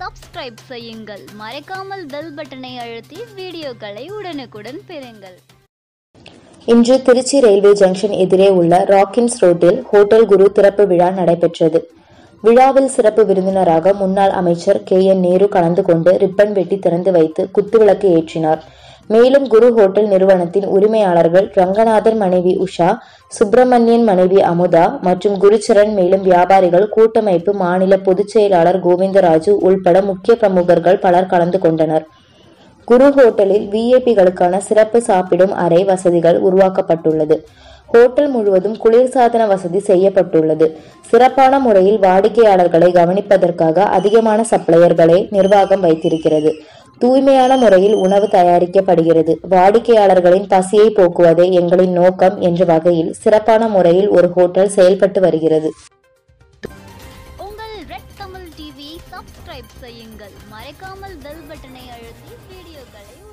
subscribe செய்யுங்கள் மறக்காமல் bell பட்டனை அழுத்தி வீடியோக்களை உடனுக்குடன் பெறுங்கள் இன்று திருச்சி ரயில்வே ஜங்ஷன் எதிரே உள்ள ராக்கின்ஸ் ரோட்டில் ஹோட்டல் குரு திறப்பு விழா நடைபெற்றது விழாவில் சிறப்பு விருந்தினராக முன்னாள் அமைச்சர் கே என் நேரு கலந்து கொண்டு ரிப்பன் வெட்டி திறந்து வைத்து குத்துவிளக்கு ஏற்றினார் மேலும் குரு ஹோட்டல் நிறுவனத்தின் உரிமையாளர்கள் ரங்கநாதன் மனைவி உஷா சுப்பிரமணியன் மனைவி அமுதா மற்றும் குருச்சரன் மேலும் வியாபாரிகள் கூட்டமைப்பு மாநில பொதுச் செயலாளர் கோவிந்தராஜு உள்பட முக்கிய பிரமுகர்கள் பலர் கலந்து கொண்டனர் குரு ஹோட்டலில் விஐபிகளுக்கான சிறப்பு சாப்பிடும் அறை வசதிகள் உருவாக்கப்பட்டுள்ளது ஹோட்டல் முழுவதும் குளிர்சாதன வசதி செய்யப்பட்டுள்ளது சிறப்பான முறையில் வாடிக்கையாளர்களை கவனிப்பதற்காக அதிகமான சப்ளையர்களை நிர்வாகம் வைத்திருக்கிறது தூய்மையான முறையில் உணவு தயாரிக்கப்படுகிறது வாடிக்கையாளர்களின் பசியை போக்குவதே எங்களின் நோக்கம் என்ற வகையில் சிறப்பான முறையில் ஒரு ஹோட்டல் செயல்பட்டு வருகிறது உங்கள் ரெட் தமிழ் டிவியை சப்ஸ்கிரைப் செய்யுங்கள் மறக்காமல் பெல் பட்டனை அழுத்தி வீடியோக்களை